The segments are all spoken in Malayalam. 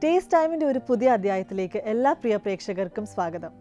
ടേസ്റ്റ് ടൈമിൻ്റെ ഒരു പുതിയ അധ്യായത്തിലേക്ക് എല്ലാ പ്രിയ പ്രേക്ഷകർക്കും സ്വാഗതം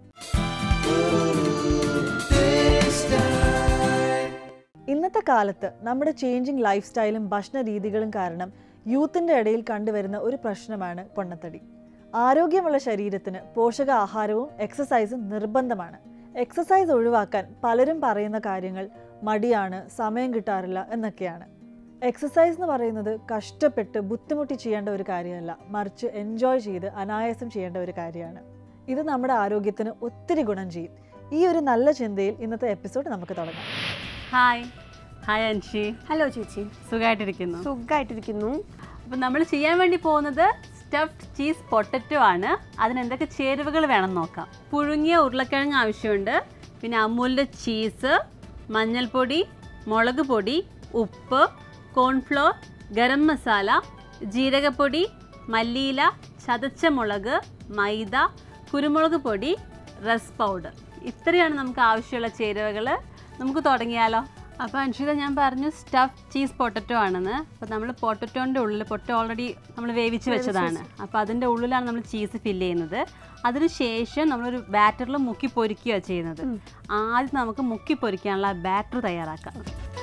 ഇന്നത്തെ കാലത്ത് നമ്മുടെ ചേഞ്ചിങ് ലൈഫ് സ്റ്റൈലും ഭക്ഷണ രീതികളും കാരണം യൂത്തിൻ്റെ ഇടയിൽ കണ്ടുവരുന്ന ഒരു പ്രശ്നമാണ് പൊണ്ണത്തടി ആരോഗ്യമുള്ള ശരീരത്തിന് പോഷകാഹാരവും എക്സസൈസും നിർബന്ധമാണ് എക്സസൈസ് ഒഴിവാക്കാൻ പലരും പറയുന്ന കാര്യങ്ങൾ മടിയാണ് സമയം കിട്ടാറില്ല എന്നൊക്കെയാണ് എക്സസൈസ് എന്ന് പറയുന്നത് കഷ്ടപ്പെട്ട് ബുദ്ധിമുട്ടി ചെയ്യേണ്ട ഒരു കാര്യമല്ല മറിച്ച് എൻജോയ് ചെയ്ത് അനായാസം ചെയ്യേണ്ട ഒരു കാര്യമാണ് ഇത് നമ്മുടെ ആരോഗ്യത്തിന് ഒത്തിരി ഗുണം ചെയ്യും ഈ ഒരു നല്ല ചിന്തയിൽ ഇന്നത്തെ എപ്പിസോഡ് നമുക്ക് തുടങ്ങാം ഹായ് ഹായ് അൻഷി ഹലോ ചേച്ചി സുഖമായിട്ടിരിക്കുന്നു സുഖമായിട്ടിരിക്കുന്നു അപ്പം നമ്മൾ ചെയ്യാൻ വേണ്ടി പോകുന്നത് സ്റ്റഫ്ഡ് ചീസ് പൊട്ടറ്റോ ആണ് അതിന് എന്തൊക്കെ ചേരുവകൾ വേണം നോക്കാം പുഴുങ്ങിയ ഉരുളക്കിഴങ്ങ് ആവശ്യമുണ്ട് പിന്നെ അമൂലിൻ്റെ ചീസ് മഞ്ഞൾപ്പൊടി മുളക് പൊടി ഉപ്പ് കോൺഫ്ലോർ ഗരം മസാല ജീരകപ്പൊടി മല്ലിയില ചതച്ച മുളക് മൈദ കുരുമുളക് പൊടി റസ് പൗഡർ ഇത്രയാണ് നമുക്ക് ആവശ്യമുള്ള ചേരുവകൾ നമുക്ക് തുടങ്ങിയാലോ അപ്പോൾ അൻഷിത ഞാൻ പറഞ്ഞു സ്റ്റഫ് ചീസ് പൊട്ടറ്റോ ആണെന്ന് അപ്പോൾ നമ്മൾ പൊട്ടറ്റോൻ്റെ ഉള്ളിൽ പൊട്ടറ്റോ ഓൾറെഡി നമ്മൾ വേവിച്ച് വെച്ചതാണ് അപ്പോൾ അതിൻ്റെ ഉള്ളിലാണ് നമ്മൾ ചീസ് ഫില്ല് ചെയ്യുന്നത് അതിനുശേഷം നമ്മളൊരു ബാറ്ററിൽ മുക്കി പൊരിക്കുകയാണ് ചെയ്യുന്നത് ആദ്യം നമുക്ക് മുക്കി പൊരിക്കാനുള്ള ബാറ്റർ തയ്യാറാക്കാം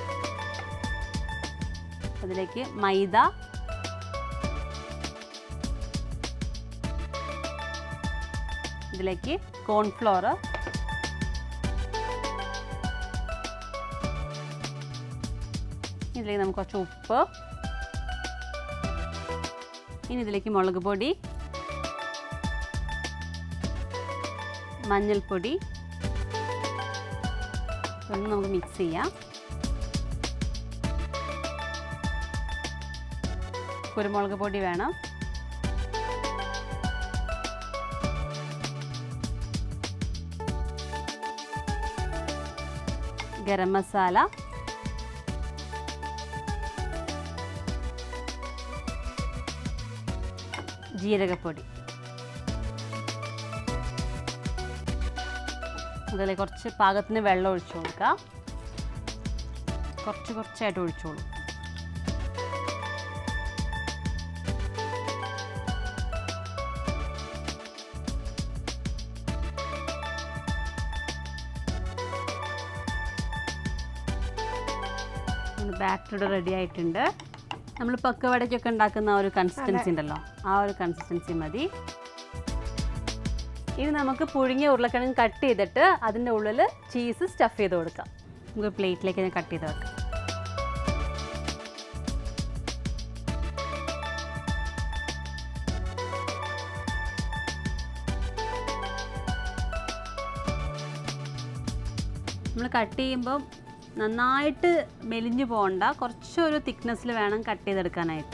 അതിലേക്ക് മൈദ ഇതിലേക്ക് കോൺഫ്ലോർ ഇതിലേക്ക് നമുക്ക് കുറച്ച് ഉപ്പ് ഇനി ഇതിലേക്ക് മുളക് പൊടി മഞ്ഞൾപ്പൊടി ഒന്ന് നമുക്ക് മിക്സ് ചെയ്യാം കുരുമുളക് പൊടി വേണം ഗരം മസാല ജീരകപ്പൊടി അതിൽ കുറച്ച് പാകത്തിന് വെള്ളം ഒഴിച്ചു കൊടുക്കുക കുറച്ച് കുറച്ചായിട്ട് ഒഴിച്ചോളൂ ബാറ്ററി റെഡി ആയിട്ടുണ്ട് നമ്മൾ പക്കവടയ്ക്കൊക്കെ ഉണ്ടാക്കുന്ന ആ ഒരു കൺസിസ്റ്റൻസി ഉണ്ടല്ലോ ആ ഒരു കൺസിസ്റ്റൻസി മതി ഇനി നമുക്ക് പുഴുങ്ങിയ ഉരുളക്കിഴങ്ങ് കട്ട് ചെയ്തിട്ട് അതിൻ്റെ ഉള്ളിൽ ചീസ് സ്റ്റഫ് ചെയ്ത് കൊടുക്കാം നമുക്ക് പ്ലേറ്റിലേക്ക് ഞാൻ കട്ട് ചെയ്ത് വെക്കാം നമ്മൾ കട്ട് ചെയ്യുമ്പം നന്നായിട്ട് മെലിഞ്ഞു പോകണ്ട കുറച്ചൊരു തിക്നെസ്സിൽ വേണം കട്ട് ചെയ്തെടുക്കാനായിട്ട്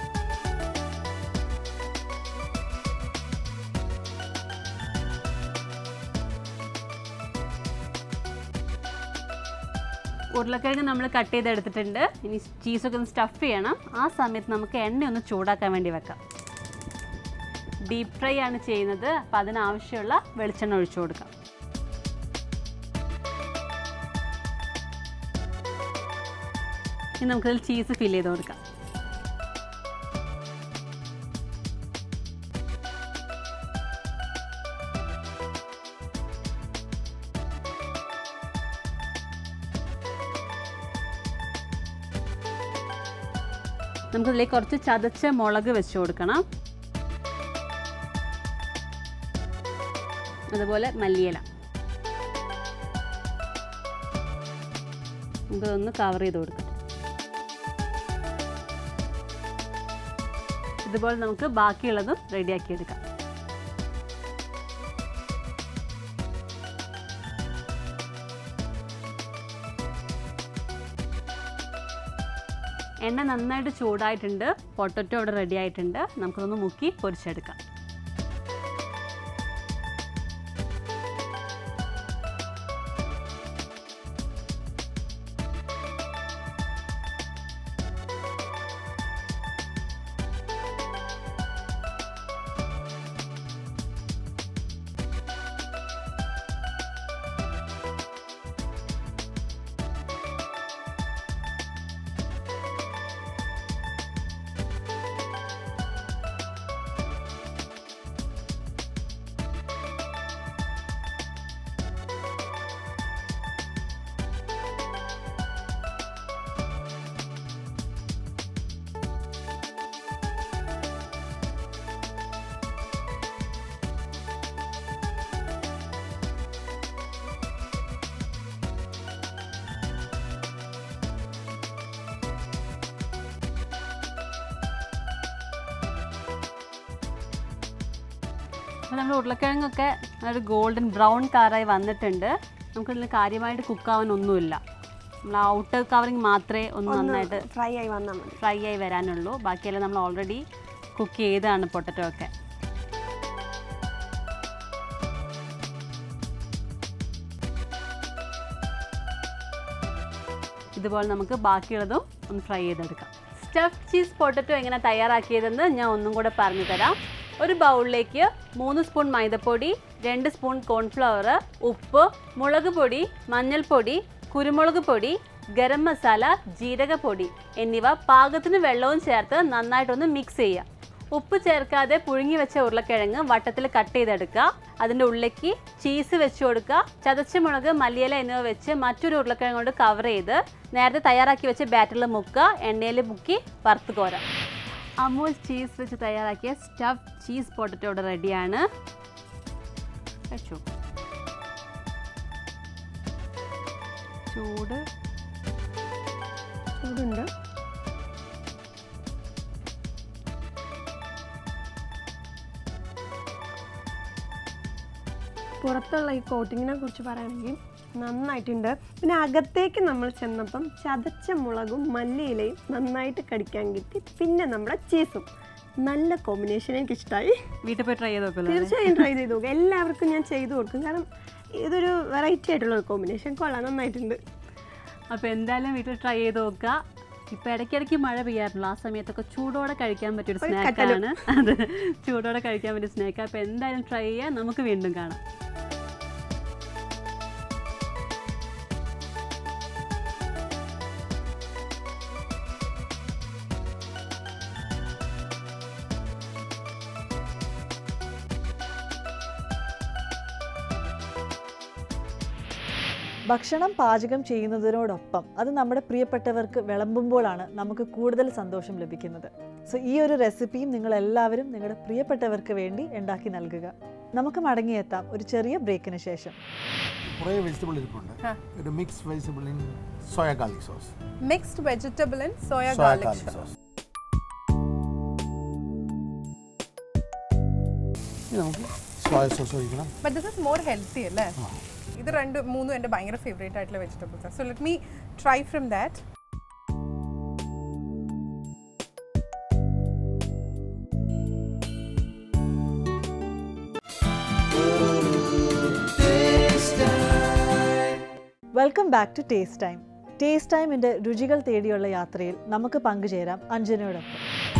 ഉരുളക്കിഴങ്ങ് നമ്മൾ കട്ട് ചെയ്തെടുത്തിട്ടുണ്ട് ഇനി ചീസൊക്കെ ഒന്ന് സ്റ്റഫ് ചെയ്യണം ആ സമയത്ത് നമുക്ക് എണ്ണ ഒന്ന് ചൂടാക്കാൻ വേണ്ടി വെക്കാം ഡീപ്പ് ഫ്രൈ ആണ് ചെയ്യുന്നത് അപ്പോൾ അതിനാവശ്യമുള്ള വെളിച്ചെണ്ണ ഒഴിച്ചു കൊടുക്കാം ഇനി നമുക്കതിൽ ചീസ് ഫില്ല് ചെയ്ത് കൊടുക്കാം നമുക്കതിലേക്ക് കുറച്ച് ചതച്ച മുളക് വെച്ച് കൊടുക്കണം അതുപോലെ മല്ലിയില ഇതൊന്ന് കവർ ചെയ്ത് കൊടുക്കാം ഇതുപോലെ നമുക്ക് ബാക്കിയുള്ളതും റെഡിയാക്കി എടുക്കാം എണ്ണ നന്നായിട്ട് ചൂടായിട്ടുണ്ട് പൊട്ടറ്റോ അവിടെ റെഡി ആയിട്ടുണ്ട് നമുക്കതൊന്ന് മുക്കി പൊരിച്ചെടുക്കാം അപ്പോൾ നമ്മുടെ ഉരുളക്കിഴങ്ങൊക്കെ ഒരു ഗോൾഡൻ ബ്രൗൺ കളറായി വന്നിട്ടുണ്ട് നമുക്കിതിൽ കാര്യമായിട്ട് കുക്കാവാൻ ഒന്നുമില്ല നമ്മൾ ഔട്ടർ കവറിങ് മാത്രമേ ഒന്ന് നന്നായിട്ട് ഫ്രൈ ആയി വന്നാൽ മതി ഫ്രൈ ആയി വരാനുള്ളൂ ബാക്കിയെല്ലാം നമ്മൾ ഓൾറെഡി കുക്ക് ചെയ്താണ് പൊട്ടറ്റോ ഒക്കെ ഇതുപോലെ നമുക്ക് ബാക്കിയുള്ളതും ഒന്ന് ഫ്രൈ ചെയ്തെടുക്കാം സ്റ്റഫ് ചീസ് പൊട്ടറ്റോ എങ്ങനെ തയ്യാറാക്കിയതെന്ന് ഞാൻ ഒന്നും കൂടെ പറഞ്ഞു തരാം ഒരു ബൗളിലേക്ക് മൂന്ന് സ്പൂൺ മൈദപ്പൊടി രണ്ട് സ്പൂൺ കോൺഫ്ലവർ ഉപ്പ് മുളക് പൊടി മഞ്ഞൾപ്പൊടി കുരുമുളക് പൊടി ഗരം മസാല ജീരകപ്പൊടി എന്നിവ പാകത്തിന് വെള്ളവും ചേർത്ത് നന്നായിട്ടൊന്ന് മിക്സ് ചെയ്യുക ഉപ്പ് ചേർക്കാതെ പുഴുങ്ങി വെച്ച ഉരുളക്കിഴങ്ങ് വട്ടത്തിൽ കട്ട് ചെയ്തെടുക്കുക അതിൻ്റെ ഉള്ളിലേക്ക് ചീസ് വെച്ച് കൊടുക്കുക ചതച്ച മുളക് മല്ലിയില എന്നിവ വെച്ച് മറ്റൊരു ഉരുളക്കിഴങ്ങ് കൊണ്ട് കവർ ചെയ്ത് നേരത്തെ തയ്യാറാക്കി വെച്ച ബാറ്ററിൽ മുക്കുക എണ്ണയിൽ മുക്കി വറുത്ത് കോരാം അമൂൽ ചീസ് വെച്ച് തയ്യാറാക്കിയ സ്റ്റഫ് ചീസ് പൊട്ടറ്റോ ഇവിടെ റെഡിയാണ് കഴിച്ചു ചൂട് ചൂടുണ്ട് പുറത്തുള്ള ഈ കോട്ടിങ്ങിനെ കുറിച്ച് പറയുകയാണെങ്കിൽ നന്നായിട്ടുണ്ട് പിന്നെ അകത്തേക്ക് നമ്മൾ ചെന്നപ്പം ചതച്ച മുളകും മല്ലിയിലയും നന്നായിട്ട് കടിക്കാൻ കിട്ടി പിന്നെ നമ്മുടെ ചീസും നല്ല കോമ്പിനേഷൻ എനിക്ക് ഇഷ്ടമായി വീട്ടിൽ പോയി ട്രൈ ചെയ്ത് നോക്കുമല്ലോ തീർച്ചയായും ട്രൈ ചെയ്ത് നോക്കുക എല്ലാവർക്കും ഞാൻ ചെയ്തു കൊടുക്കും കാരണം ഇതൊരു വെറൈറ്റി ആയിട്ടുള്ള ഒരു കോമ്പിനേഷൻ കൊള്ളാം നന്നായിട്ടുണ്ട് അപ്പോൾ എന്തായാലും വീട്ടിൽ ട്രൈ ചെയ്ത് നോക്കുക ഇപ്പം ഇടയ്ക്കിടയ്ക്ക് മഴ പെയ്യാറുള്ളൂ ആ സമയത്തൊക്കെ ചൂടോടെ കഴിക്കാൻ പറ്റിയൊരു ഒരു സ്നാക്കാണ് അത് ചൂടോടെ കഴിക്കാൻ പറ്റിയ സ്നാക്ക് അപ്പോൾ എന്തായാലും ട്രൈ ചെയ്യാം നമുക്ക് വീണ്ടും കാണാം ഭക്ഷണം പാചകം ചെയ്യുന്നതിനോടൊപ്പം അത് നമ്മുടെ പ്രിയപ്പെട്ടവർക്ക് വിളമ്പുമ്പോഴാണ് നമുക്ക് കൂടുതൽ സന്തോഷം ലഭിക്കുന്നത് സോ ഈ ഒരു റെസിപ്പിയും നിങ്ങൾ എല്ലാവരും നിങ്ങളുടെ പ്രിയപ്പെട്ടവർക്ക് വേണ്ടി ഉണ്ടാക്കി നൽകുക നമുക്ക് മടങ്ങിയെത്താം ഒരു ചെറിയ ബ്രേക്കിന് ശേഷം കുറേ വെജിറ്റബിൾ ഇരിപ്പുണ്ട് ഒരു mix vegetable in soya garlic sauce mixed vegetable and soya soya garlic garlic sauce ഇനി നമുക്ക് സോയ സോസ് ഒഴിക്കണം but this is more healthy അല്ലേ ഇത് രണ്ട് മൂന്നും എൻ്റെ ഭയങ്കര ഫേവറേറ്റ് ആയിട്ടുള്ള vegetables so let me try from that welcome back to taste time taste ടൈമിൻ്റെ രുചികൾ തേടിയുള്ള യാത്രയിൽ നമുക്ക് പങ്കുചേരാം അഞ്ജനയോടൊപ്പം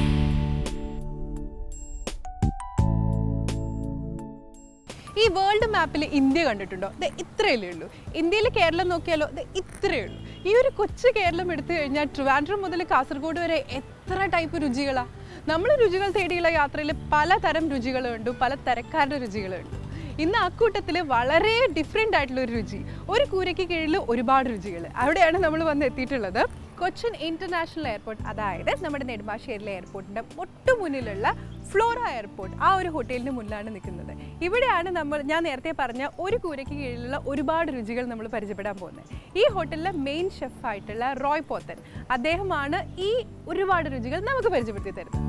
ഈ വേൾഡ് മാപ്പിൽ ഇന്ത്യ കണ്ടിട്ടുണ്ടോ ഇത് ഇത്രയല്ലേ ഉള്ളൂ ഇന്ത്യയിൽ കേരളം നോക്കിയാലോ ഇത് ഇത്രയേ ഉള്ളൂ ഈ ഒരു കൊച്ചു കേരളം എടുത്തു കഴിഞ്ഞാൽ ട്രിവാൻഡ്രം മുതൽ കാസർഗോഡ് വരെ എത്ര ടൈപ്പ് രുചികളാണ് നമ്മൾ രുചികൾ തേടിയുള്ള യാത്രയിൽ പലതരം രുചികളുണ്ട് പല തരക്കാരുടെ രുചികളുണ്ട് ഇന്ന് അക്കൂട്ടത്തിൽ വളരെ ഡിഫറെൻ്റ് ആയിട്ടുള്ള ഒരു രുചി ഒരു കൂരയ്ക്ക് കീഴിൽ ഒരുപാട് രുചികൾ അവിടെയാണ് നമ്മൾ വന്ന് എത്തിയിട്ടുള്ളത് കൊച്ചിൻ ഇന്റർനാഷണൽ എയർപോർട്ട് അതായത് നമ്മുടെ നെടുമ്പാശ്ശേരിയിലെ എയർപോർട്ടിൻ്റെ ഒട്ടു മുന്നിലുള്ള ഫ്ലോറ എയർപോർട്ട് ആ ഒരു ഹോട്ടലിന് മുന്നിലാണ് നിൽക്കുന്നത് ഇവിടെയാണ് നമ്മൾ ഞാൻ നേരത്തെ പറഞ്ഞ ഒരു കൂരയ്ക്ക് കീഴിലുള്ള ഒരുപാട് രുചികൾ നമ്മൾ പരിചയപ്പെടാൻ പോകുന്നത് ഈ ഹോട്ടലിലെ മെയിൻ ഷെഫായിട്ടുള്ള റോയ് പോത്തൻ അദ്ദേഹമാണ് ഈ ഒരുപാട് രുചികൾ നമുക്ക് പരിചയപ്പെടുത്തി തരുന്നത്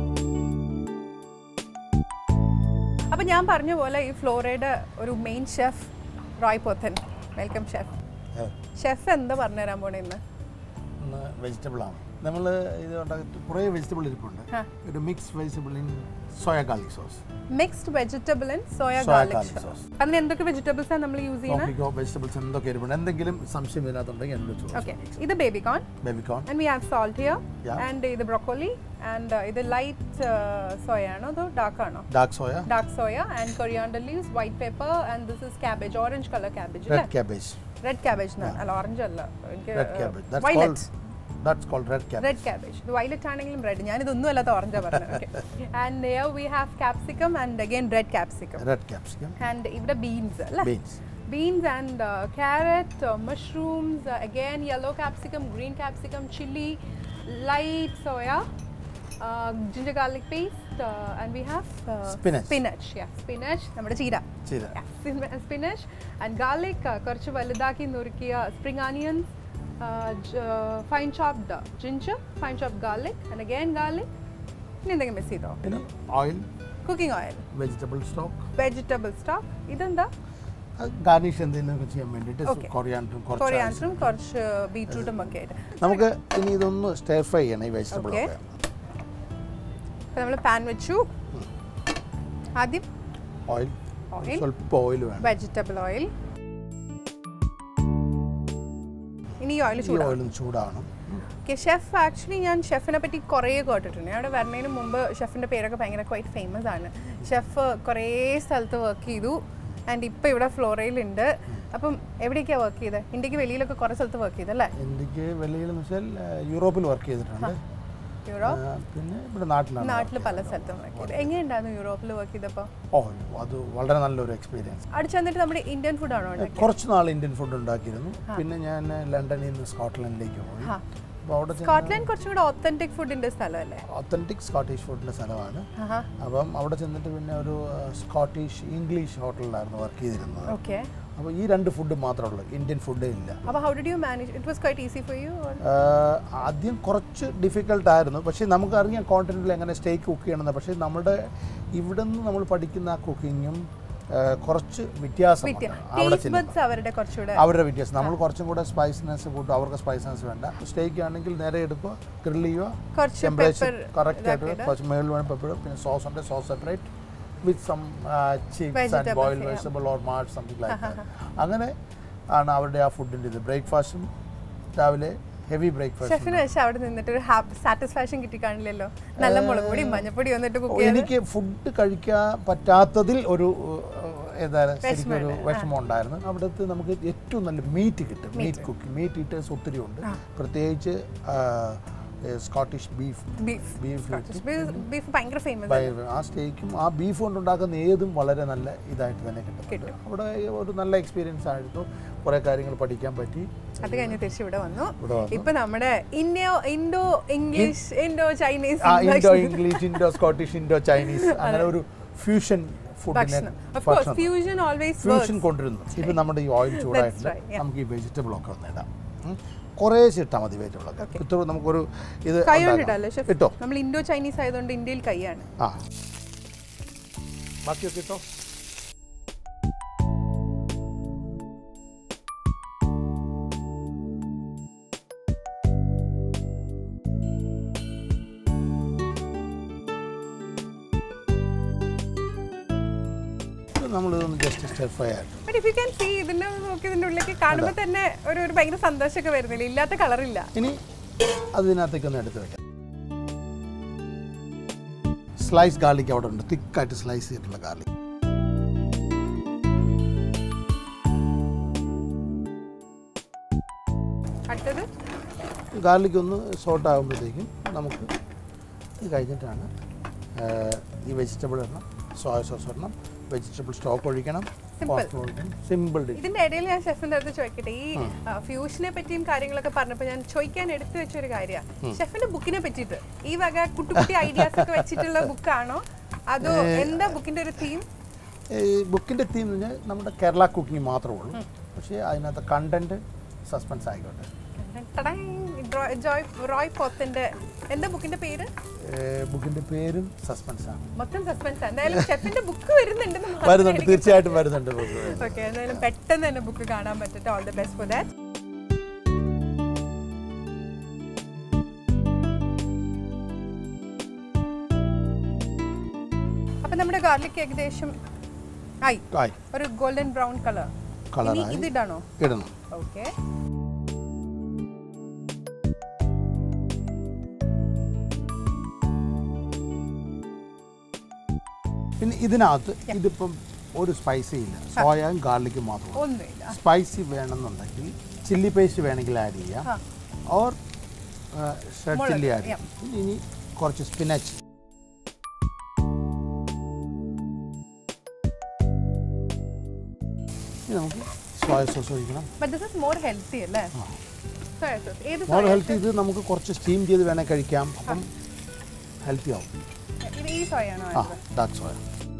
അപ്പം ഞാൻ പറഞ്ഞ പോലെ ഈ ഫ്ലോറയുടെ ഒരു main chef Roy Pothan welcome chef chef എന്താ പറഞ്ഞുതരാൻ പോണേ ഇന്ന് ഒന്ന് വെജിറ്റബിൾ ആണ് നമ്മൾ ഇത് ഉണ്ടാക്കി കുറേ വെജിറ്റബിൾ ഇരിപ്പുണ്ട് ആ. ഒരു mix vegetable in soya garlic sauce mixed vegetable and soya Soya ഗാർലിക് garlic sauce. അതിന് എന്തൊക്കെ വെജിറ്റബിൾസ് ആണ് നമ്മൾ യൂസ് ചെയ്യുന്നത് നോക്കിക്കോ വെജിറ്റബിൾസ് എന്തൊക്കെ ഇരിപ്പുണ്ട് എന്തെങ്കിലും സംശയം ഇതിനകത്തുണ്ടെങ്കിൽ എന്നോട് ഓക്കെ ചോദിച്ചു ഇത് baby corn baby corn and we have salt here Yeah. And ഇത് ബ്രൊക്കോലി ആൻഡ് ഇത് ലൈറ്റ് സോയ ആണോ അതോ ഡാർക്ക് ആണോ dark soya dark soya and coriander leaves white pepper and this is cabbage orange colour cabbage red cabbage red cabbage അല്ല ഓറഞ്ച് അല്ല red cabbage that's violet coloured that's coloured red cabbage red cabbage ഇത് വൈലറ്റ് ആണെങ്കിലും റെഡ് ഞാൻ ഇതൊന്നും അല്ലാത്ത ഓറഞ്ചാ പറഞ്ഞത് and here we have capsicum and again red capsicum red capsicum and ഇവിടെ ബീൻസ് അല്ലേ beans beans and uh, carrot, uh, mushrooms, uh, again yellow capsicum, green capsicum, chili, light soya, uh, ginger garlic paste, uh, and we have uh, Spinach. Spinach, yeah, spinach. നമ്മുടെ ചീര ചെയ്ത സ്പിനച്ച് ആൻഡ് ഗാർലിക് കുറച്ച് വലുതാക്കി നുറുക്കിയ spring onions fine chopped ginger fine chopped garlic and again garlic ഇനി എന്തെങ്കിലും മിസ് ചെയ്തോ പിന്നെ oil cooking oil vegetable stock vegetable stock ഇതെന്താ ഗാർണിഷ് എന്തെങ്കിലുമൊക്കെ ചെയ്യാൻ വേണ്ടിയിട്ട് Okay. കൊറിയാൻഡറും കുറച്ച് കൊറിയാൻസും കുറച്ച് ബീട്രൂട്ടും ഒക്കെ ആയിട്ട് നമുക്ക് ഇനി ഇതൊന്ന് സ്റ്റേ ഫ്രൈ ചെയ്യണം ഈ വെജിറ്റബിൾ Okay. ഒക്കെ അപ്പോൾ നമ്മൾ പാൻ വെച്ചു ആദ്യം ഓയിൽ Oil. സ്വല്പം ഓയിൽ വേണം വെജിറ്റബിൾ ഓയിൽ ഇനി ഈ ഓയിൽ ഈ ചൂടാവും ഓയിൽ ഒന്ന് ചൂടാവണം ഓക്കെ ഷെഫ് ആക്ച്വലി ഞാൻ ഷെഫിനെ പറ്റി കുറേ കേട്ടിട്ടുണ്ട് ഞാൻ അവിടെ വരുന്നതിന് മുമ്പ് ഷെഫിൻ്റെ പേരൊക്കെ ഭയങ്കര ക്വൈറ്റ് ഫേമസ് ആണ് ഷെഫ് കുറേ സ്ഥലത്ത് വർക്ക് ചെയ്തു ആൻഡ് ഇപ്പോൾ ഇവിടെ ഫ്ലോറയിലുണ്ട് അപ്പം എവിടെയൊക്കെയാണ് വർക്ക് ചെയ്തത് ഇന്ത്യക്ക് വെളിയിലൊക്കെ കുറേ സ്ഥലത്ത് വർക്ക് ചെയ്തല്ലേ ഇന്ത്യക്ക് വെളിയിലെന്ന് വെച്ചാൽ ആ, യൂറോപ്പിൽ വർക്ക് ചെയ്തിട്ടുണ്ട് യൂറോപ്പ് ആ, പിന്നെ ഇവിടെ നാട്ടിലാണ് നാട്ടിൽ പല സ്ഥലത്തും വർക്ക് ചെയ്തത് എങ്ങനെയുണ്ടായിരുന്നു യൂറോപ്പിൽ വർക്ക് ചെയ്തപ്പോൾ ഓ അത് വളരെ നല്ലൊരു എക്സ്പീരിയൻസ് അവിടെ ചെന്നിട്ട് നമ്മുടെ ഇന്ത്യൻ ഫുഡാണോ ഉണ്ടാക്കിയത് കുറച്ച് നാൾ ഇന്ത്യൻ ഫുഡ് ഉണ്ടാക്കിയിരുന്നു പിന്നെ ഞാൻ ലണ്ടനിൽ നിന്ന് സ്കോട്ട്ലൻഡിലേക്ക് പോയി ആ. അപ്പോൾ അവിടെ സ്കോട്ട്ലാൻഡ് കുറച്ചും കൂടെ ഒത്തന്റിക് ഫുഡിന്റെ സ്ഥലമല്ലേ ഒത്തൻറ്റിക് സ്കോട്ടിഷ് ഫുഡിൻ്റെ സ്ഥലമാണ് ആഹാ അപ്പം അവിടെ ചെന്നിട്ട് പിന്നെ ഒരു സ്കോട്ടിഷ് ഇംഗ്ലീഷ് ഹോട്ടലിലായിരുന്നു വർക്ക് ചെയ്തിരുന്നത് ഓക്കെ അപ്പോൾ ഈ രണ്ട് ഫുഡ് മാത്രമേ ഉള്ളൂ ഇന്ത്യൻ ഫുഡേ ഇല്ല അപ്പോൾ how did you manage it was quite easy for you ah ആദ്യം കുറച്ച് ഡിഫിക്കൽട്ട് ആയിരുന്നു പക്ഷേ നമുക്കറിയാം കോണ്ടിനെൻ്റിൽ എങ്ങനെ സ്റ്റേക്ക് കുക്ക് ചെയ്യണമെന്ന് പക്ഷേ നമ്മുടെ ഇവിടെ നിന്ന് നമ്മൾ പഠിക്കുന്ന ആ കുക്കിങ്ങും കുറച്ച് വ്യത്യാസമുണ്ട് അവിടെ ടേസ്റ്റ് ചെല്ലുമ്പോൾ ബഡ്സ് അവരുടെ കുറച്ചുകൂടെ അവരുടെ വ്യത്യാസം നമ്മൾ കുറച്ചും കൂടെ സ്പൈസിനെസ് കൂട്ടും അവർക്ക് സ്പൈസിനെസ് വേണ്ട സ്റ്റേക്ക് ആണെങ്കിൽ നേരെ എടുക്കുക ഗ്രിൽ ചെയ്യുക കുറച്ച് ടെമ്പറേച്ചർ pepper കറക്റ്റ് ആയിട്ട് ഇതാക്കിയിട്ട്. കുറച്ച് മേളിൽ വേണം പെപ്പർ പിന്നെ സോസ് ഉണ്ട് sauce separate with some chips and Vegetables, boil yeah. Vegetable or mart something like അങ്ങനെ ആണ് അവരുടെ ആ ഫുഡിൻ്റെ ഇത് ബ്രേക്ക്ഫാസ്റ്റും രാവിലെ ഹെവി ബ്രേക്ക്ഫാസ്റ്റ് ഷെഫിന് പക്ഷെ അവിടെ നിന്നിട്ട് ഒരു സാറ്റിസ്ഫാക്ഷൻ കിട്ടി കാണില്ലല്ലോ നല്ല മുളക് പൊടി മഞ്ഞപ്പൊടി വന്നിട്ട് കുക്ക് ചെയ്ത് എനിക്ക് ഫുഡ് കഴിക്കാൻ പറ്റാത്തതിൽ ഒരു ഏഹ്, ഏതാ ശരിക്കും ഒരു വിഷമം ഉണ്ടായിരുന്നു അവിടുത്തെ നമുക്ക് ഏറ്റവും നല്ല മീറ്റ് കിട്ടും മീറ്റ് കുക്കിംഗ് മീറ്റ് ഈറ്റേഴ്സ് ഒത്തിരി ഉണ്ട് പ്രത്യേകിച്ച് Scottish beef beef beef beef ഭയങ്കര ഫേമസ് ആ സ്റ്റേക്കും ആ ബീഫ് കൊണ്ടുണ്ടാക്കുന്ന ഏതും വളരെ നല്ല ഇതായിട്ട് തന്നെ കിട്ടും അവിടെ ഒരു നല്ല എക്സ്പീരിയൻസ് ആയിരുന്നു കുറേ കാര്യങ്ങൾ പഠിക്കാൻ പറ്റി അത് കഴിഞ്ഞ് തിരിച്ച് ഇവിടെ വന്നു ഇവിടെ വന്നു. ഇപ്പൊ നമ്മുടെ Indo Indo English Indo Chinese ആ Indo English Indo Scottish Indo Chinese അങ്ങനെ ഒരു ഫ്യൂഷൻ ഫുഡിനെ ഭക്ഷണം of course fusion always fusion കൊണ്ടിരുന്നു ഇപ്പം നമ്മുടെ ഈ ഓയിൽ ചൂടായിട്ടുണ്ട് right, yeah. നമുക്ക് ഈ വെജിറ്റബിൾ ഒക്കെ ഒന്ന് ഇടാം ഉം. കുറേശ്ശെ ഇട്ടാൽ മതി വെജിറ്റബിൾ ഒക്കെ ഇത്ര നമുക്കൊരു ഇത് കൈ ഉണ്ടാക്കാം. കൊണ്ടിട്ടല്ലേ ഷെഫ് ഇട്ടോ നമ്മൾ ഇൻഡോ ചൈനീസ് ആയതുകൊണ്ട് ഇന്ത്യയിൽ കൈയാണ് ആ ബാക്കിയൊക്കെ ഇട്ടോ ഇത് നമ്മളിതൊന്ന് ജസ്റ്റ് സ്റ്റെർ ഫ്രൈ ആയിട്ട് but if you can see ഇതിന്റെ നോക്കി ഇതിന്റെ ഉള്ളിലേക്ക് കാണുമ്പോൾ തന്നെ ഒരു ഒരു ഭയങ്കര സന്തോഷമൊക്കെ വരുന്നില്ല ഇല്ലാത്ത കളറില്ല ഇനി അതിനകത്തേക്ക് ഒന്ന് എടുത്ത് വെക്കാം സ്ലൈസ് ഗാർലിക് അവിടെ ഉണ്ട് തിക്കായിട്ട് സ്ലൈസ് ചെയ്തിട്ടുള്ള ഗാർലിക് അടുത്തത് ഗാർലിക് ഒന്ന് സോട്ട് ആകുമ്പോഴത്തേക്കും നമുക്ക് ഇത് കഴിഞ്ഞിട്ടാണ് ആ, ഈ വെജിറ്റബിൾ ഇടണം സോയ സോസ് ഇടണം വെജിറ്റബിൾ സ്റ്റോക്ക് ഒഴിക്കണം Simple. corn ഒഴിക്കണം സിമ്പിൾ ഡിഷ് ഇതിന്റെ ഇടയിൽ ഞാൻ ഷെഫിന്റെ അടുത്ത് ചോദിക്കട്ടെ ഈ ഫ്യൂഷനെ പറ്റിയും കാര്യങ്ങളൊക്കെ പറഞ്ഞപ്പോൾ ഞാൻ ചോദിക്കാൻ എടുത്തു വെച്ച ഒരു കാര്യമാണ് ഷെഫിന്റെ ബുക്കിനെ പറ്റിയിട്ട് ഈ വക കുട്ടി കുട്ടി ഐഡിയാസ് ഒക്കെ വെച്ചിട്ടുള്ള ബുക്കാണോ അതോ എന്താ ബുക്കിന്റെ ഒരു തീം ഈ ബുക്കിൻ്റെ തീം എന്ന് പറഞ്ഞാൽ നമ്മുടെ കേരള കുക്കിംഗ് മാത്രമേ ഉള്ളൂ പക്ഷേ അതിനകത്ത് കണ്ടന്റ് സസ്പെൻസ് ആയിക്കോട്ടെ ജോയ് റോയ് പോത്തിന്റെ എന്താ ബുക്കിന്റെ പേര് ബുക്കിൻ്റെ പേരും സസ്പെൻസ് ആണ് മൊത്തം സസ്പെൻസ് എന്തായാലും ഷെഫിന്റെ ബുക്ക് വരുന്നുണ്ടെന്ന് മാത്രമേ വരുന്നുണ്ട് എനിക്ക് തീർച്ചയായിട്ടും വരുന്നുണ്ട് book. ഓക്കെ എന്തായാലും പെട്ടെന്ന് തന്നെ ബുക്ക് കാണാൻ പറ്റട്ടെ all the best for that അപ്പൊ നമ്മുടെ ഗാർലിക് ഏകദേശം ആയി ആയി ഒരു ഗോൾഡൻ ബ്രൗൺ കളർ Colour ഇനി ആയി. ഇതിടാണോ ഇടണം ഓക്കെ പിന്നെ ഇതിനകത്ത് ഇതിപ്പം ഒരു സ്പൈസി ഇല്ല സോയയും ഗാർലിക്കും മാത്രമേ ഒന്നുമില്ല സ്പൈസി വേണമെന്നുണ്ടെങ്കിൽ ചില്ലി പേസ്റ്റ് വേണമെങ്കിൽ ആഡ് ചെയ്യാം ആ. ഓർ ഷെഡ് മുളക്, ചില്ലി ആഡ് yeah. ചെയ്യാം ഇനി- ഇനി കുറച്ച് സ്പിനച്ച് ഇനി നമുക്ക് സോയ സോസ് ഒഴിക്കണം but this is more healthy അല്ലേ സോയ സോസ് ഏത് മോർ soya ഹെൽത്തി ഇത് നമുക്ക് കുറച്ച് സ്റ്റീം ചെയ്ത് വേണേൽ കഴിക്കാം അപ്പം ഹെൽത്തി ആവും sauce? ഇത് ഈ സോയ ആണോ ആ ഡാർക്ക് സോയ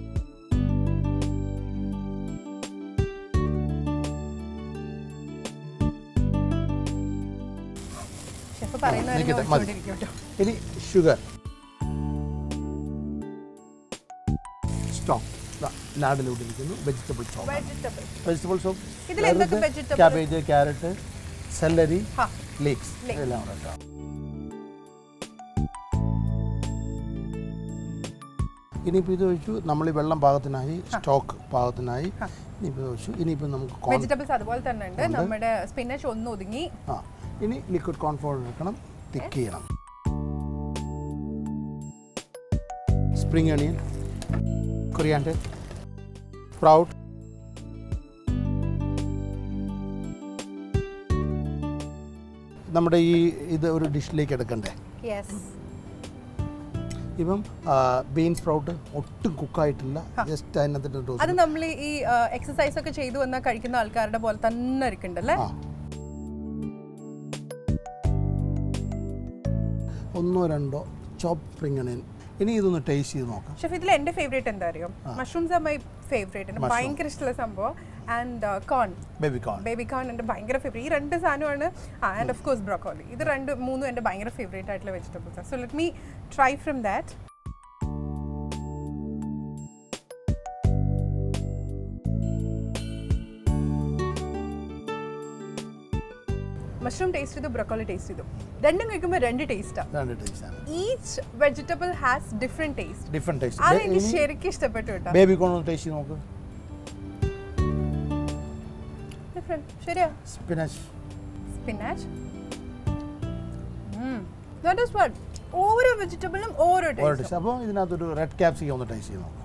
ഷെഫ് പറയുന്നത് നിൽക്കട്ടെ, മതി. കേട്ടോ ഇനി ഷുഗർ ലാഡിലൂടെ ഇരിക്കുന്നു വെജിറ്റബിൾ ചോപ്പ് വെജിറ്റബിൾ വെജിറ്റബിൾ ഇതിൽ എന്തൊക്കെ chop vegetable? Cabbage carrot celery ഹാ. ലീക്സ് എല്ലാം കൂടെ ഇട്ടാ. ഇനിയിപ്പോൾ ഇത് ഒഴിച്ചു നമ്മൾ ഈ വെള്ളം പാകത്തിനായി സ്റ്റോക്ക് പാകത്തിനായി ഇനിയിപ്പോൾ ഇത് ഒഴിച്ചു ഇനിയിപ്പോൾ നമുക്ക് കോൺ വെജിറ്റബിൾസ് അതുപോലെ തന്നെ ഉണ്ട് നമ്മുടെ സ്പിനച്ച് ഒന്ന് ഒതുങ്ങി ആ ഇനി ലിക്വിഡ് കോൺഫ്ലോർ എടുക്കണം തിക്ക് ചെയ്യണം സ്പ്രിംഗ് അണിയൻ കൊറിയാൻഡർ സ്പ്രൗട്ട് നമ്മുടെ ഈ ഇത് ഒരു ഡിഷിലേക്ക് എടുക്കണ്ടേ യെസ് ഇപ്പം ബീൻ സ്പ്രൗട്ട് ഒട്ടും കുക്കായിട്ടില്ല ജസ്റ്റ് അതിനകത്തിട്ട് അത് ടോസ്റ്റ് നമ്മൾ ഈ എക്സസൈസ് ഒക്കെ ചെയ്തു വന്നാൽ കഴിക്കുന്ന ആൾക്കാരുടെ പോലെ തന്നെ ഇരിക്കുന്നുണ്ടല്ലേ ആ ഒന്നോ രണ്ടോ ചോപ്പ് സ്പ്രിംഗ് അണിയൻ ഇനി ഇതൊന്ന് ടേസ്റ്റ് ചെയ്ത് നോക്കാം ഷെഫ് ഇതിൽ എന്റെ ഫേവറേറ്റ് എന്താ അറിയോ മഷ്റൂംസ് ആർ മൈ ഫേവറേറ്റ് എനിക്ക് ഭയങ്കര ഇഷ്ടമുള്ള സംഭവം and corn baby corn baby corn എൻ്റെ ഭയങ്കര ഫേവറേറ്റ് ഈ രണ്ട് സാധനമാണ് ആ ആൻഡ് ഓഫ് കോഴ്സ് ബ്രോക്കോളി ഇത് രണ്ട് മൂന്നും എൻ്റെ ഭയങ്കര ഫേവറേറ്റ് ആയിട്ടുള്ള vegetables so let me try from that mushroom taste ചെയ്തു ബ്രോക്കോളി ടേസ്റ്റ് ചെയ്തു രണ്ടും കഴിക്കുമ്പോൾ രണ്ട് ടേസ്റ്റാണ് രണ്ട് ടേസ്റ്റാണ് each vegetable has different taste different അത് എനിക്ക് ടേസ്റ്റ് ശരിക്കും ഇഷ്ടപ്പെട്ടു കേട്ടോ ബേബി കോൺ ഒന്ന് ടേസ്റ്റ് ചെയ്ത് നോക്ക് ഡിഫറെന്റ് ശരിയാ spinach spinach that is what ഓരോ വെജിറ്റബിളും ഓരോ ഓരോ ടേസ്റ്റ് ടേസ്റ്റ് അപ്പോൾ ഇതിനകത്തൊരു റെഡ് ക്യാപ്സിക്കം ഒന്ന് ടേസ്റ്റ് ചെയ്ത് നോക്കാം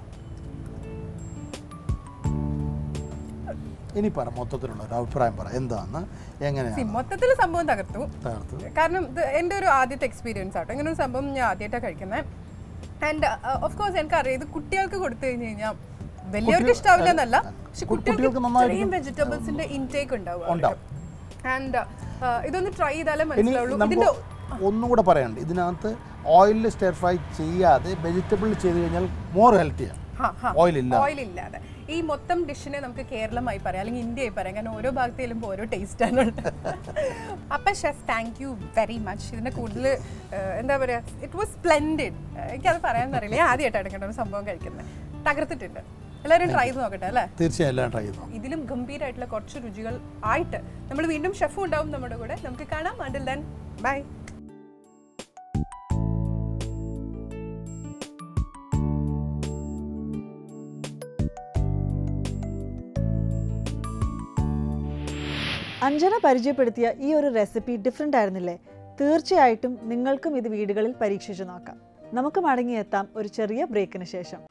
ഇനി പറ മൊത്തത്തിലുള്ള ഒരു അഭിപ്രായം പറ എന്താന്ന് എങ്ങനെയാണ് മൊത്തത്തിൽ സംഭവം തകർത്തു തകർത്ത് കാരണം ഇത് എൻ്റെ ഒരു ആദ്യത്തെ എക്സ്പീരിയൻസ് ആട്ടോ ഇങ്ങനെ ഒരു സംഭവം ഞാൻ ആദ്യമായിട്ടാണ് കഴിക്കുന്നത് ആൻഡ് ഓഫ് കോഴ്സ് എനിക്കറിയാം ഇത് കുട്ടികൾക്ക് കൊടുത്തു കഴിഞ്ഞ് കഴിഞ്ഞാൽ വലിയവർക്ക് കുട്ടി- ഇഷ്ടാവില്ല എന്നല്ല അല്ല. പക്ഷെ കു- കുട്ടികൾക്ക് കുട്ടികൾക്ക് നന്നായിരിക്കും. ഇത്രയും വെജിറ്റബിൾസിന്റെ ഇൻടേക്ക് ഉണ്ടാവും ഉണ്ടാവും. ആൻഡ് ഇതൊന്ന് ട്രൈ ചെയ്താലേ ഇനി മനസ്സിലാവുള്ളൂ നമുക്ക് ഇതിന്റെ ഒന്നും കൂടെ പറയാനുണ്ട് ഇതിനകത്ത് ഓയിലിൽ സ്റ്റെർ ഫ്രൈ ചെയ്യാതെ വെജിറ്റബിൾ ചെയ്ത് കഴിഞ്ഞാൽ മോർ ഹെൽത്തിയാണ് ഓയിൽ ഇല്ല ഓയിൽ ഇല്ലാതെ ഈ മൊത്തം ഡിഷിനെ നമുക്ക് കേരളമായി പറയാം അല്ലെങ്കിൽ ഇന്ത്യയായി പറയാം കാരണം ഓരോ ഭാഗത്ത് ചെല്ലുമ്പോൾ ഓരോ ടേസ്റ്റ് ആണ് ഉള്ളത് അപ്പം chef thank you very much ഇതിൻ്റെ കൂടുതൽ എന്താ പറയുക ഇറ്റ് വാസ് സ്പ്ലെൻഡിഡ് എനിക്കത് പറയാൻ അറിയില്ല ഞാൻ ആദ്യമായിട്ടാണ് എടുക്കേണ്ട ഒരു സംഭവം കഴിക്കുന്നത് തകർത്തിട്ടുണ്ട് എല്ലാവരും ട്രൈ ചെയ്ത് നോക്കട്ടെ അല്ലേ തീർച്ചയായും എല്ലാം ട്രൈ ചെയ്തു ഇതിലും ഗംഭീരമായിട്ടുള്ള കുറച്ച് രുചികൾ ആയിട്ട് നമ്മൾ വീണ്ടും ഷെഫും ഉണ്ടാവും നമ്മുടെ കൂടെ നമുക്ക് കാണാം അണ്ടിൽ ദൻ ബൈ അഞ്ജന പരിചയപ്പെടുത്തിയ ഈ ഒരു റെസിപ്പി ഡിഫറെൻ്റ് ആയിരുന്നില്ലേ തീർച്ചയായിട്ടും നിങ്ങൾക്കും ഇത് വീടുകളിൽ പരീക്ഷിച്ചു നോക്കാം നമുക്ക് മടങ്ങിയെത്താം ഒരു ചെറിയ ബ്രേക്കിന് ശേഷം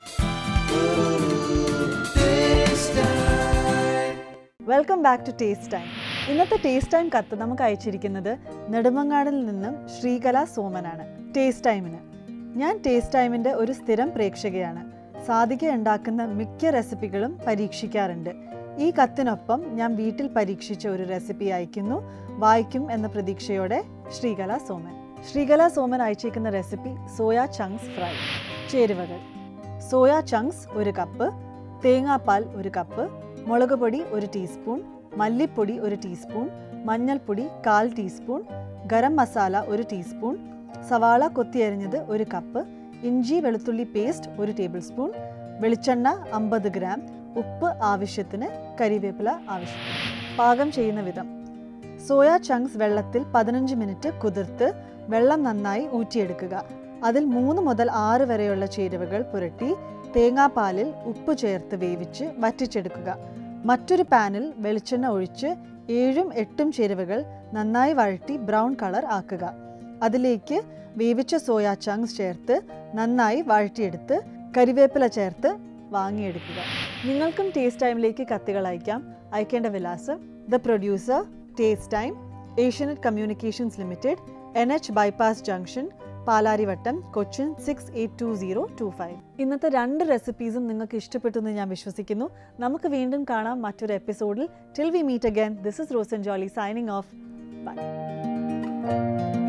welcome back to taste time ഇന്നത്തെ ടേസ്റ്റ് ടൈം കത്ത് നമുക്ക് അയച്ചിരിക്കുന്നത് നെടുമങ്ങാടിൽ നിന്നും ശ്രീകല സോമനാണ് ടേസ്റ്റ് ടൈമിന് ഞാൻ ടേസ്റ്റ് ടൈമിൻ്റെ ഒരു സ്ഥിരം പ്രേക്ഷകയാണ് സാധിക ഉണ്ടാക്കുന്ന മിക്ക റെസിപ്പികളും പരീക്ഷിക്കാറുണ്ട് ഈ കത്തിനൊപ്പം ഞാൻ വീട്ടിൽ പരീക്ഷിച്ച ഒരു റെസിപ്പി അയക്കുന്നു വായിക്കും എന്ന പ്രതീക്ഷയോടെ ശ്രീകല സോമൻ ശ്രീകല സോമൻ അയച്ചേക്കുന്ന റെസിപ്പി സോയ ചങ്ക്സ് ഫ്രൈ ചേരുവകൾ സോയ ചങ്ക്സ് ഒരു കപ്പ് തേങ്ങാപ്പാൽ ഒരു കപ്പ് മുളക് പൊടി ഒരു ടീസ്പൂൺ മല്ലിപ്പൊടി ഒരു ടീസ്പൂൺ മഞ്ഞൾപ്പൊടി കാൽ ടീസ്പൂൺ ഗരം മസാല ഒരു ടീസ്പൂൺ സവാള കൊത്തിയരിഞ്ഞത് ഒരു കപ്പ് ഇഞ്ചി വെളുത്തുള്ളി പേസ്റ്റ് ഒരു ടേബിൾ സ്പൂൺ വെളിച്ചെണ്ണ അമ്പത് ഗ്രാം ഉപ്പ് ആവശ്യത്തിന് കരിവേപ്പില ആവശ്യത്തിന് പാകം ചെയ്യുന്ന വിധം സോയ ചങ്ക്സ് വെള്ളത്തിൽ പതിനഞ്ച് മിനിറ്റ് കുതിർത്ത് വെള്ളം നന്നായി ഊറ്റിയെടുക്കുക അതിൽ മൂന്ന് മുതൽ ആറ് വരെയുള്ള ചേരുവകൾ പുരട്ടി തേങ്ങാപ്പാലിൽ ഉപ്പ് ചേർത്ത് വേവിച്ച് വറ്റിച്ചെടുക്കുക മറ്റൊരു പാനിൽ വെളിച്ചെണ്ണ ഒഴിച്ച് ഏഴും എട്ടും ചേരുവകൾ നന്നായി വഴറ്റി ബ്രൗൺ കളർ ആക്കുക അതിലേക്ക് വേവിച്ച സോയ ചങ്ക്സ് ചേർത്ത് നന്നായി വഴറ്റിയെടുത്ത് കരിവേപ്പില ചേർത്ത് വാങ്ങിയെടുക്കുക നിങ്ങൾക്കും ടേസ്റ്റ് ടൈമിലേക്ക് കത്തുകൾ അയക്കാം അയക്കേണ്ട വിലാസം the producer taste time Asianet communications limited N H bypass junction Palarivattam Cochin six eight two zero two five ഇന്നത്തെ രണ്ട് റെസിപ്പീസും നിങ്ങൾക്ക് ഇഷ്ടപ്പെട്ടു എന്ന് ഞാൻ വിശ്വസിക്കുന്നു നമുക്ക് വീണ്ടും കാണാം മറ്റൊരു എപ്പിസോഡിൽ till we meet again this is Rosan Jolly signing off by